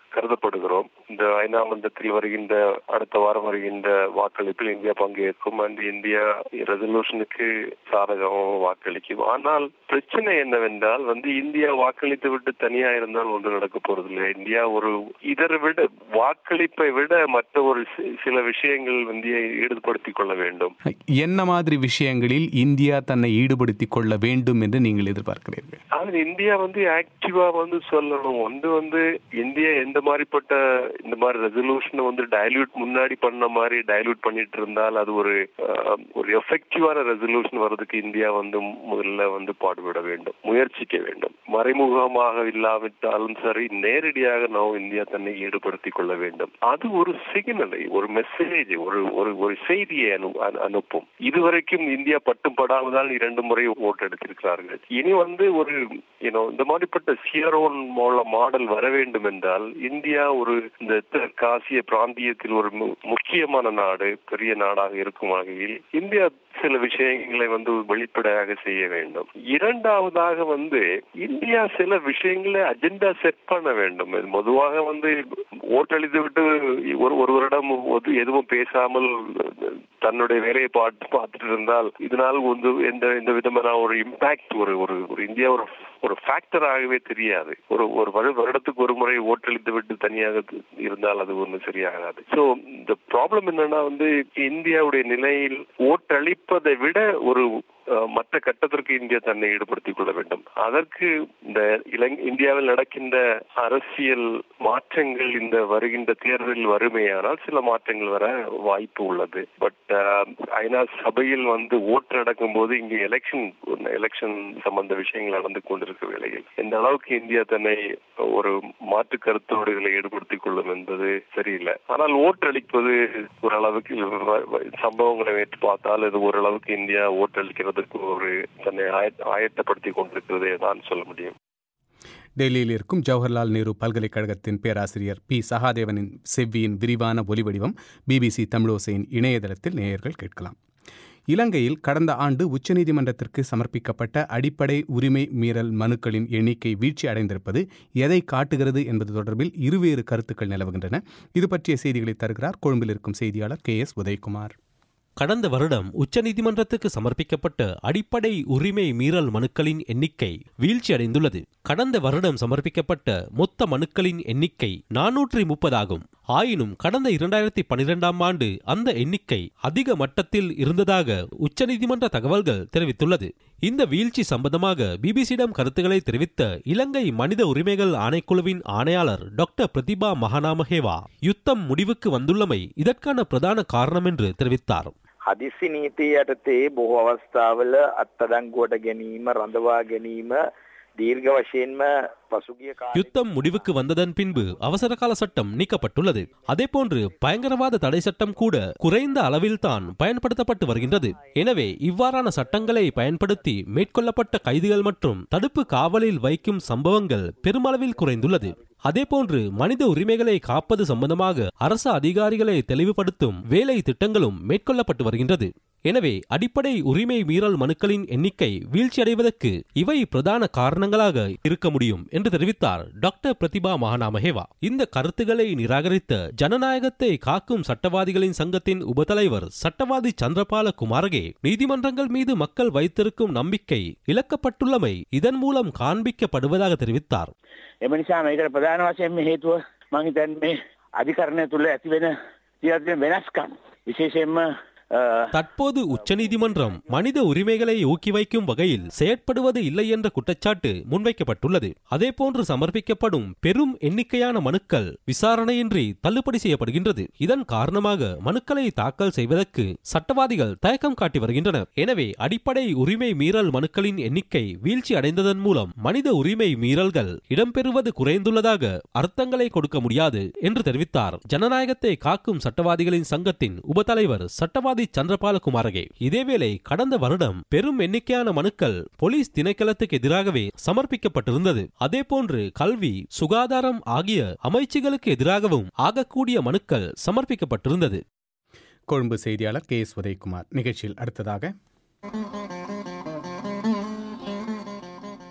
கருதப்படுகிறோம் இந்த ஐநா மன்றத்தில் வருகின்ற அடுத்த வாரம் வருகின்ற வாக்களிப்பில் இந்தியா பங்கேற்கும் அண்ட் இந்தியா ரெசல்யூஷனுக்கு சாதகமாக வாக்களிக்கும் ஆனால் பிரச்சனை என்னவென்றால் வந்து இந்தியா வாக்களித்து விட்டு தனியா இருந்தால் ஒன்று நடக்க போறதில்லை இந்தியா ஒரு இதரை விட வாக்களிப்பை விட மற்ற ஒரு சி- சில விஷயங்கள் இந்தியை ஈடுபடுத்திக் கொள்ள வேண்டும் என்ன மாதிரி விஷயங்களில் இந்தியா தன்னை ஈடுபடுத்திக் கொள்ள வேண்டும் என்று நீங்கள் எதிர்பார்க்கிறீர்கள் அது இந்தியா வந்து ஆக்டிவா வந்து சொல்லணும் வந்து வந்து இந்தியா எந்த மாதிரிப்பட்ட இந்த மாதிரி ரெசல்யூஷனை வந்து டைல்யூட் முன்னாடி பண்ண மாதிரி டைல்யூட் பண்ணிட்டு இருந்தால் அது ஒரு அஹ், ஒரு எஃபெக்டிவான ரெசல்யூஷன் வர்றதுக்கு இந்தியா வந்து முதல்ல வந்து பாடுபட வேண்டும் முயற்சிக்க வேண்டும் மறைமுகமாக இல்லாவிட்டாலும் சரி நேரடியாக நாம் இந்தியா தன்னை ஈடுபடுத்திக் கொள்ள வேண்டும் அது ஒரு சிக்னலை ஒரு மெசேஜ் ஒரு ஒரு ஒரு செய்தியை அனு அனு- அனுப்பும் இதுவரைக்கும் இந்தியா பட்டும் படாமதான் இரண்டு முறை ஓட்டு எடுத்திருக்கிறார்கள் இனி வந்து ஒரு யூனோ இந்த மாதிரிப்பட்ட சியரோன் மாடல் வர வேண்டும் என்றால் இந்தியா ஒரு இந்த தெற்காசிய பிராந்தியத்தில் ஒரு மு- முக்கியமான நாடு பெரிய நாடாக இருக்கும் வகையில் இந்தியா சில விஷயங்களை வந்து வெளிப்படையாக செய்ய வேண்டும் இரண்டாவதாக வந்து இந்தியா சில விஷயங்களை அஜெண்டா செட் பண்ண வேண்டும் இது பொதுவாக வந்து ஓட்டளித்து விட்டு ஒரு ஒரு வருடம் ஒது- எதுவும் பேசாமல் தன்னுடைய வேலையை பார்த்து பார்த்துட்டு இருந்தால் இதனால் வந்து எந்த எந்த விதமான ஒரு இம்பாக்ட் ஒரு ஒரு ஒரு இந்தியா ஒரு ஒரு ஃபேக்டராகவே தெரியாது ஒரு ஒரு வரு- வருடத்துக்கு ஒரு முறை ஓட்டளித்து விட்டு தனியாக இருந்தால் அது ஒன்றும் சரியாகாது ஸோ இந்த ப்ராப்ளம் என்னன்னா வந்து இந்தியாவுடைய நிலையில் ஓட்டளிப்பதை விட ஒரு அஹ், மற்ற கட்டத்திற்கு இந்தியா தன்னை ஈடுபடுத்திக் கொள்ள வேண்டும் அதற்கு இந்த இலங் இந்தியாவில் நடக்கின்ற அரசியல் மாற்றங்கள் இந்த வருகின்ற தேர்தலில் வறுமையானால் சில மாற்றங்கள் வர வாய்ப்பு உள்ளது பட் ஐநா சபையில் வந்து ஓட்டு நடக்கும் போது இங்கே எலெக்ஷன் எலெக்ஷன் சம்பந்த விஷயங்கள் நடந்து கொண்டிருக்க வேளையில் எந்த அளவுக்கு இந்தியா தன்னை ஒரு மாற்று கருத்தோடு இதில் ஈடுபடுத்திக் கொள்ளும் என்பது சரியில்லை ஆனால் ஓட்டளிப்பது ஓரளவுக்கு வ- வ- சம்பவங்களை வைத்து பார்த்தால் இது ஓரளவுக்கு இந்தியா ஓட்டளிக்கிறதுக்கு ஒரு தன்னை ஆய- ஆயத்தப்படுத்திக் கொண்டிருக்கிறதே தான் சொல்ல முடியும் டெல்லியில் இருக்கும் ஜவஹர்லால் நேரு பல்கலைக்கழகத்தின் பேராசிரியர் பி சகாதேவனின் செவ்வியின் விரிவான ஒலிவடிவம் பிபிசி தமிழோசையின் இணையதளத்தில் நேயர்கள் கேட்கலாம் இலங்கையில் கடந்த ஆண்டு உச்சநீதிமன்றத்திற்கு சமர்ப்பிக்கப்பட்ட அடிப்படை உரிமை மீறல் மனுக்களின் எண்ணிக்கை வீழ்ச்சி அடைந்திருப்பது எதை காட்டுகிறது என்பது தொடர்பில் இருவேறு கருத்துக்கள் நிலவுகின்றன இது பற்றிய செய்திகளை தருகிறார் கொழும்பில் இருக்கும் செய்தியாளர் கே எஸ் உதயகுமார் கடந்த வருடம் உச்சநீதிமன்றத்துக்கு சமர்ப்பிக்கப்பட்ட அடிப்படை உரிமை மீறல் மனுக்களின் எண்ணிக்கை வீழ்ச்சியடைந்துள்ளது கடந்த வருடம் சமர்ப்பிக்கப்பட்ட மொத்த மனுக்களின் எண்ணிக்கை நானூற்றி முப்பதாகும் ஆயினும் கடந்த இரண்டாயிரத்தி பனிரெண்டாம் ஆண்டு அந்த எண்ணிக்கை அதிக மட்டத்தில் இருந்ததாக உச்சநீதிமன்ற தகவல்கள் தெரிவித்துள்ளது இந்த வீழ்ச்சி சம்பந்தமாக பிபிசியிடம் கருத்துக்களை தெரிவித்த இலங்கை மனித உரிமைகள் ஆணைக்குழுவின் ஆணையாளர் டாக்டர் பிரதிபா மகாநாமஹேவா யுத்தம் முடிவுக்கு வந்துள்ளமை இதற்கான பிரதான காரணம் என்று தெரிவித்தார் හදිසි නීතිය යටතේ බොහෝ අවස්ථාවල අත්තඩංගුවට ගැනීම රඳවා ගැනීම දීර්ඝ වශයෙන්ම පසුගිය කාලේ யுத்தம் முடிவுக்கு வந்ததன் பின்பு அவசர கால சட்டம் நீக்கப்பட்டுள்ளது அதேபோன்று பயங்கரவாத தடை சட்டம் கூட குறைந்த அளவில்தான் பயன்படுத்தப்பட்டு வருகின்றது எனவே இவ்வாறான சட்டங்களை பயன்படுத்தி மேற்கொள்ளப்பட்ட கைதுகள் மற்றும் தடுப்பு காவலில் வைக்கும் சம்பவங்கள் பெருமளவில் குறைந்துள்ளது அதேபோன்று மனித உரிமைகளை காப்பது சம்பந்தமாக அரசு அதிகாரிகளை தெளிவுபடுத்தும் வேலை திட்டங்களும் மேற்கொள்ளப்பட்டு வருகின்றது எனவே அடிப்படை உரிமை மீறல் மனுக்களின் எண்ணிக்கை வீழ்ச்சியடைவதற்கு இவை பிரதான காரணங்களாக இருக்க முடியும் என்று தெரிவித்தார் டாக்டர் பிரதிபா மகாநாமஹேவா இந்த கருத்துக்களை நிராகரித்த ஜனநாயகத்தை காக்கும் சட்டவாதிகளின் சங்கத்தின் உபதலைவர் சட்டவாதி சந்திரபால குமாரகே நீதிமன்றங்கள் மீது மக்கள் வைத்திருக்கும் நம்பிக்கை இழக்கப்பட்டுள்ளமை இதன் மூலம் காண்பிக்கப்படுவதாக தெரிவித்தார் එම නිසා මේකට ප්‍රධාන වශයෙන් මේ හේතුව මං හිතන්නේ මේ අධිකරණය තුළ ඇතිවෙන තියෙන වෙනස්කම් විශේෂයෙන්ම අ, தற்போது உச்சநீதிமன்றம் மனித உரிமைகளை ஊக்கி வைக்கும் வகையில் செயற்படுவது இல்லை என்ற குற்றச்சாட்டு முன்வைக்கப்பட்டுள்ளது அதேபோன்று சமர்ப்பிக்கப்படும் பெரும் எண்ணிக்கையான மனுக்கள் விசாரணையின்றி தள்ளுபடி செய்யப்படுகின்றது இதன் காரணமாக மனுக்களை தாக்கல் செய்வதற்கு சட்டவாதிகள் தயக்கம் காட்டி வருகின்றனர் எனவே அடிப்படை உரிமை மீறல் மனுக்களின் எண்ணிக்கை வீழ்ச்சி அடைந்ததன் மூலம் மனித உரிமை மீறல்கள் இடம்பெறுவது குறைந்துள்ளதாக அர்த்தங்களை கொடுக்க முடியாது என்று தெரிவித்தார் ஜனநாயகத்தை காக்கும் சட்டவாதிகளின் சங்கத்தின் உபதலைவர் சட்டவாதி சந்திரபால குமாரகே இதேவேளை கடந்த வருடம் பெரும் எண்ணிக்கையான மனுக்கள் போலீஸ் திணைக்களத்துக்கு எதிராகவே சமர்ப்பிக்கப்பட்டிருந்தது அதேபோன்று கல்வி சுகாதாரம் ஆகிய அமைச்சுகளுக்கு எதிராகவும் ஆகக்கூடிய மனுக்கள் சமர்ப்பிக்கப்பட்டிருந்தது கொழும்பு செய்தியாளர் கே எஸ் உதயகுமார் நிகழ்ச்சியில் அடுத்ததாக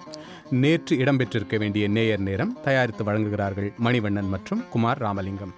நேற்று இடம்பெற்றிருக்க வேண்டிய நேயர் நேரம் தயாரித்து வழங்குகிறார்கள் மணிவண்ணன் மற்றும் குமார் ராமலிங்கம்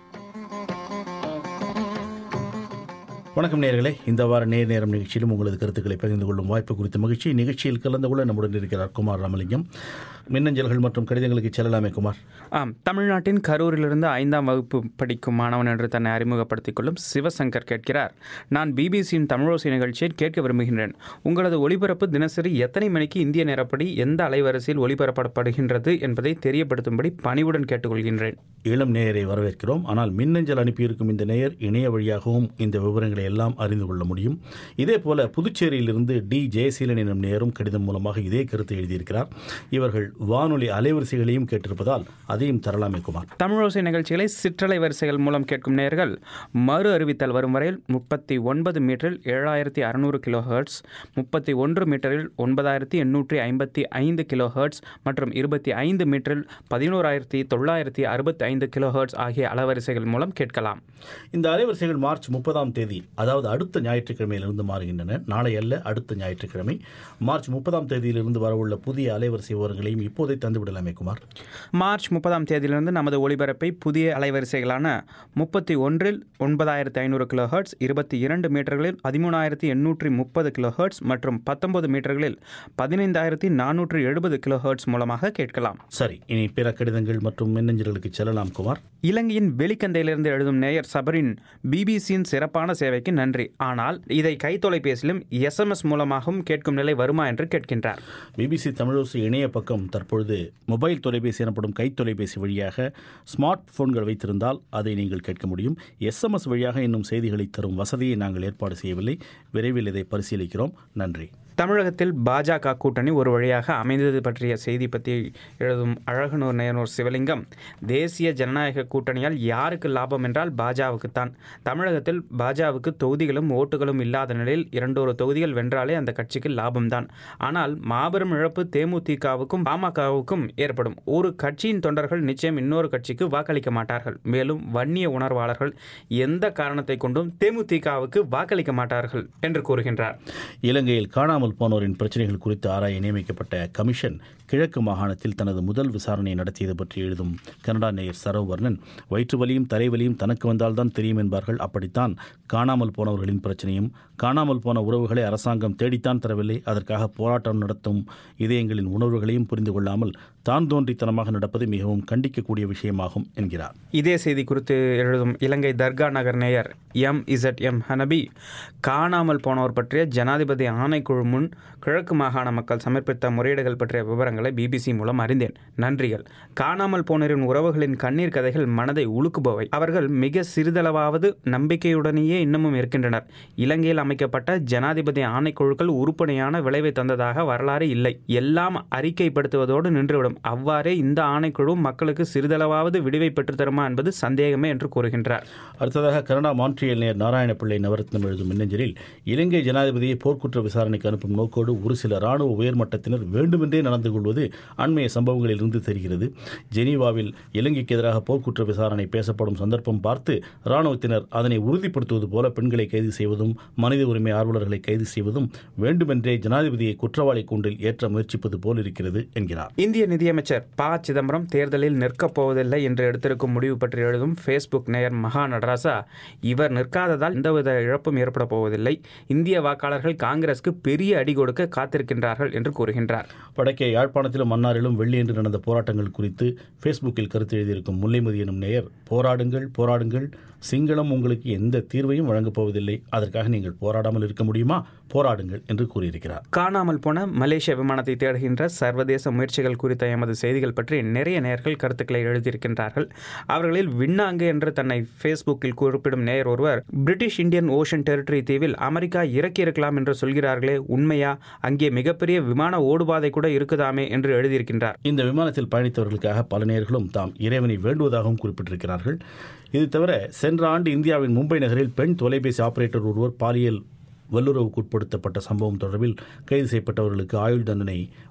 வணக்கம் நேர்களே இந்த வார நேர் நேரம் நிகழ்ச்சியிலும் உங்களது கருத்துக்களை பகிர்ந்து கொள்ளும் வாய்ப்பு குறித்த மகிழ்ச்சி நிகழ்ச்சியில் கலந்து கொள்ள நம்முடன் இருக்கிறார் குமார் ராமலிங்கம் மின்னஞ்சல்கள் மற்றும் கடிதங்களுக்கு செல்லலாமே குமார் ஆம் தமிழ்நாட்டின் கரூரிலிருந்து ஐந்தாம் வகுப்பு படிக்கும் மாணவன் என்று தன்னை அறிமுகப்படுத்திக் கொள்ளும் சிவசங்கர் கேட்கிறார் நான் பிபிசியின் தமிழோசை நிகழ்ச்சியை கேட்க விரும்புகின்றேன் உங்களது ஒளிபரப்பு தினசரி எத்தனை மணிக்கு இந்திய நேரப்படி எந்த அலைவரிசையில் ஒளிபரப்பப்படுகின்றது என்பதை தெரியப்படுத்தும்படி பணிவுடன் கேட்டுக்கொள்கின்றேன் இளம் நேயரை வரவேற்கிறோம் ஆனால் மின்னஞ்சல் அனுப்பியிருக்கும் இந்த நேயர் இணைய வழியாகவும் இந்த விவரங்களை எல்லாம் அறிந்து கொள்ள முடியும் இதே போல புதுச்சேரியிலிருந்து டி ஜெயசீலன் எனும் நேரும் கடிதம் மூலமாக இதே கருத்தை எழுதியிருக்கிறார் இவர்கள் வானொலி அலைவரிசைகளையும் கேட்டிருப்பதால் அதையும் தரலாமே குமார் தமிழோசை நிகழ்ச்சிகளை சிற்றலை வரிசைகள் மூலம் கேட்கும் நேயர்கள் மறு அறிவித்தல் வரும் வரையில் முப்பத்தி ஒன்பது மீட்டரில் ஏழாயிரத்தி அறுநூறு கிலோ ஹெர்ட்ஸ் முப்பத்தி ஒன்று மீட்டரில் ஒன்பதாயிரத்தி எண்ணூற்றி ஐம்பத்தி ஐந்து கிலோ ஹெர்ட்ஸ் மற்றும் இருபத்தி ஐந்து மீட்டரில் பதினோராயிரத்தி தொள்ளாயிரத்தி அறுபத்தி ஐந்து கிலோ ஹெர்ட்ஸ் ஆகிய அலைவரிசைகள் மூலம் கேட்கலாம் இந்த அலைவரிசைகள் மார்ச் முப்பதாம் தேதி அதாவது அடுத்த ஞாயிற்றுக்கிழமையிலிருந்து மாறுகின்றன நாளை அல்ல அடுத்த ஞாயிற்றுக்கிழமை மார்ச் முப்பதாம் தேதியிலிருந்து வரவுள்ள புதிய அலைவரிசை விவரங்களையும் இப்போதே தந்துவிடலாமே குமார் மார்ச் முப்பதாம் தேதியிலிருந்து நமது ஒளிபரப்பை புதிய அலைவரிசைகளான முப்பத்தி ஒன்றில் ஒன்பதாயிரத்தி ஐநூறு கிலோ ஹெர்ட்ஸ் இருபத்தி இரண்டு மீட்டர்களில் பதிமூணாயிரத்தி எண்ணூற்றி முப்பது கிலோ ஹெர்ட்ஸ் மற்றும் பத்தொன்பது மீட்டர்களில் பதினைந்தாயிரத்தி நானூற்றி எழுபது கிலோ ஹெர்ட்ஸ் மூலமாக கேட்கலாம் சரி இனி பிற கடிதங்கள் மற்றும் மின்னஞ்சல்களுக்கு செல்லலாம் குமார் இலங்கையின் வெளிக்கந்தையிலிருந்து எழுதும் நேயர் சபரின் பிபிசியின் சிறப்பான சேவைக்கு நன்றி ஆனால் இதை கைத்தொலைபேசியிலும் எஸ்எம்எஸ் மூலமாகவும் கேட்கும் நிலை வருமா என்று கேட்கின்றார் பிபிசி தமிழோசை இணைய பக்கம் தற்பொழுது மொபைல் தொலைபேசி எனப்படும் கைத்தொலைபேசி வழியாக ஸ்மார்ட் போன்கள் வைத்திருந்தால் அதை நீங்கள் கேட்க முடியும் எஸ்எம்எஸ் வழியாக இன்னும் செய்திகளை தரும் வசதியை நாங்கள் ஏற்பாடு செய்யவில்லை விரைவில் இதை பரிசீலிக்கிறோம் நன்றி தமிழகத்தில் பாஜக கூட்டணி ஒரு வழியாக அமைந்தது பற்றிய செய்தி பற்றி எழுதும் அழகனூர் நேயனூர் சிவலிங்கம் தேசிய ஜனநாயக கூட்டணியால் யாருக்கு லாபம் என்றால் பாஜகவுக்குத்தான் தமிழகத்தில் பாஜகவுக்கு தொகுதிகளும் ஓட்டுகளும் இல்லாத நிலையில் இரண்டொரு தொகுதிகள் வென்றாலே அந்த கட்சிக்கு லாபம்தான் ஆனால் மாபெரும் இழப்பு தேமுதிகவுக்கும் பாமகவுக்கும் ஏற்படும் ஒரு கட்சியின் தொண்டர்கள் நிச்சயம் இன்னொரு கட்சிக்கு வாக்களிக்க மாட்டார்கள் மேலும் வன்னிய உணர்வாளர்கள் எந்த காரணத்தை கொண்டும் தேமுதிகவுக்கு வாக்களிக்க மாட்டார்கள் என்று கூறுகின்றார் இலங்கையில் காணாமல் போனோரின் பிரச்சனைகள் குறித்து ஆராய நியமிக்கப்பட்ட கமிஷன் கிழக்கு மாகாணத்தில் தனது முதல் விசாரணை நடத்தியது பற்றி எழுதும் கனடா நேயர் சரவர்ணன் வயிற்று வலியும் தலைவலியும் தனக்கு வந்தால்தான் தெரியும் என்பார்கள் அப்படித்தான் காணாமல் போனவர்களின் பிரச்சனையும் காணாமல் போன உறவுகளை அரசாங்கம் தேடித்தான் தரவில்லை அதற்காக போராட்டம் நடத்தும் இதயங்களின் உணர்வுகளையும் புரிந்து கொள்ளாமல் தான் தோன்றித்தனமாக நடப்பது மிகவும் கண்டிக்கக்கூடிய விஷயமாகும் என்கிறார் இதே செய்தி குறித்து எழுதும் இலங்கை தர்கா நகர் நேயர் எம் இசட் எம் ஹனபி காணாமல் போனோர் பற்றிய ஜனாதிபதி ஆணைக்குழு முன் கிழக்கு மாகாண மக்கள் சமர்ப்பித்த முறையீடுகள் பற்றிய விவரங்களை பிபிசி மூலம் அறிந்தேன் நன்றிகள் காணாமல் போனோரின் உறவுகளின் கண்ணீர் கதைகள் மனதை உலுக்குபவை அவர்கள் மிக சிறிதளவாவது நம்பிக்கையுடனேயே இன்னமும் இருக்கின்றனர் இலங்கையில் அமைக்கப்பட்ட ஜனாதிபதி ஆணைக்குழுக்கள் உறுப்புணையான விளைவை தந்ததாக வரலாறு இல்லை எல்லாம் அறிக்கைப்படுத்துவதோடு நின்றுவிடும் அவ்வாறே இந்த ஆணைக்குழு மக்களுக்கு சிறிதளவாவது விடுவை பெற்றுத்தருமா என்பது சந்தேகமே என்று கூறுகின்றார் அடுத்ததாக கனடா மான்ட்ரியல் நேர் நாராயணப்பிள்ளை நவரத்னம் எழுதும் மின்னஞ்சலில் இலங்கை ஜனாதிபதியை போர்க்குற்ற விசாரணைக்கு அனுப்பும் நோக்கோடு ஒரு சில ராணுவ உயர்மட்டத்தினர் வேண்டுமென்றே நடந்து கொள்வது அண்மைய சம்பவங்களில் இருந்து தெரிகிறது ஜெனீவாவில் இலங்கைக்கு எதிராக போர்க்குற்ற விசாரணை பேசப்படும் சந்தர்ப்பம் பார்த்து ராணுவத்தினர் அதனை உறுதிப்படுத்துவது போல பெண்களை கைது செய்வதும் மனித உரிமை ஆர்வலர்களை கைது செய்வதும் வேண்டுமென்றே ஜனாதிபதியை குற்றவாளி கூண்டில் ஏற்ற முயற்சிப்பது போல் இருக்கிறது என்கிறார் இந்திய நிதியமைச்சர் ப சிதம்பரம் தேர்தலில் நிற்கப் போவதில்லை என்று எடுத்திருக்கும் முடிவு பற்றி எழுதும் ஃபேஸ்புக் நேயர் மகா நடராசா இவர் நிற்காததால் எந்தவித இழப்பும் ஏற்பட போவதில்லை இந்திய வாக்காளர்கள் காங்கிரஸ்க்கு பெரிய அடி கொடுக்க காத்திருக்கின்றார்கள் என்று கூறுகின்றார் வடக்கே யாழ்ப்பாணத்திலும் மன்னாரிலும் வெள்ளியன்று நடந்த போராட்டங்கள் குறித்து ஃபேஸ்புக்கில் கருத்து எழுதியிருக்கும் முல்லைமதி எனும் நேயர் போராடுங்கள் போராடுங்கள் சிங்களம் உங்களுக்கு எந்த தீர்வையும் வழங்கப் போவதில்லை அதற்காக நீங்கள் போராடாமல் இருக்க முடியுமா போராடுங்கள் என்று கூறியிருக்கிறார் காணாமல் போன மலேசிய விமானத்தை தேடுகின்ற சர்வதேச முயற்சிகள் குறித்த எமது செய்திகள் பற்றி நிறைய நேயர்கள் கருத்துக்களை எழுதியிருக்கின்றார்கள் அவர்களில் விண்ணாங்கு என்று தன்னை ஃபேஸ்புக்கில் குறிப்பிடும் நேயர் ஒருவர் பிரிட்டிஷ் இந்தியன் ஓஷன் டெரிட்டரி தீவில் அமெரிக்கா இறக்கியிருக்கலாம் என்று சொல்கிறார்களே உண்மையா அங்கே மிகப்பெரிய விமான ஓடுபாதை கூட இருக்குதாமே என்று எழுதியிருக்கின்றார் இந்த விமானத்தில் பயணித்தவர்களுக்காக பல நேர்களும் தாம் இறைவனை வேண்டுவதாகவும் குறிப்பிட்டிருக்கிறார்கள் இது தவிர சென்ற ஆண்டு இந்தியாவின் மும்பை நகரில் பெண் தொலைபேசி ஆபரேட்டர் ஒருவர் பாலியல் வல்லுறவுக்கு உட்படுத்தப்பட்ட சம்பவம் தொடர்பில் கைது செய்யப்பட்டவர்களுக்கு ஆயுள் தண்டனை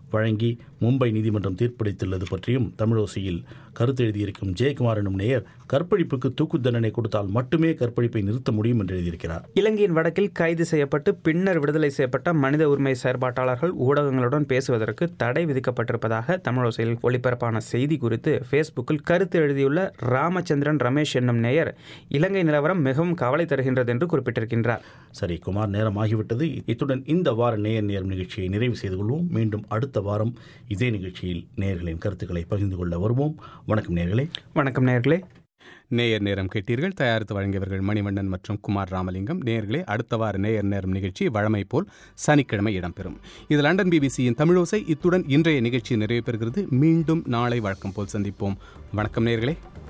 வழங்கி மும்பை நீதிமன்றம் தீர்ப்பளித்துள்ளது பற்றியும் தமிழோசையில் கருத்து எழுதியிருக்கும் ஜெயக்குமார் எனும் நேயர் கற்பழிப்புக்கு தூக்கு தண்டனை கொடுத்தால் மட்டுமே கற்பழிப்பை நிறுத்த முடியும் என்று எழுதியிருக்கிறார் இலங்கையின் வடக்கில் கைது செய்யப்பட்டு பின்னர் விடுதலை செய்யப்பட்ட மனித உரிமை செயற்பாட்டாளர்கள் ஊடகங்களுடன் பேசுவதற்கு தடை விதிக்கப்பட்டிருப்பதாக தமிழோசையில் ஒளிபரப்பான செய்தி குறித்து ஃபேஸ்புக்கில் கருத்து எழுதியுள்ள ராமச்சந்திரன் ரமேஷ் என்னும் நேயர் இலங்கை நிலவரம் மிகவும் கவலை தருகின்றது என்று குறிப்பிட்டிருக்கின்றார் சரி குமார் நேரம் ஆகிவிட்டது இத்துடன் இந்த வார நேயர் நேரம் நிகழ்ச்சியை நிறைவு செய்து கொள்வோம் மீண்டும் அடுத்த வாரம் இதே நிகழ்ச்சியில் நேயர்களின் கருத்துக்களை பகிர்ந்து கொள்ள வருவோம் வணக்கம் நேயர்களே வணக்கம் நேயர்களே நேயர் நேரம் கேட்டீர்கள் தயாரித்து வழங்கியவர்கள் மணிவண்ணன் மற்றும் குமார் ராமலிங்கம் நேயர்களே அடுத்த வார நேயர் நேரம் நிகழ்ச்சி வழமை போல் சனிக்கிழமை இடம்பெறும் இது லண்டன் பிபிசியின் தமிழோசை இத்துடன் இன்றைய நிகழ்ச்சி நிறைவு பெறுகிறது மீண்டும் நாளை வழக்கம் போல் சந்திப்போம் வணக்கம் நேயர்களே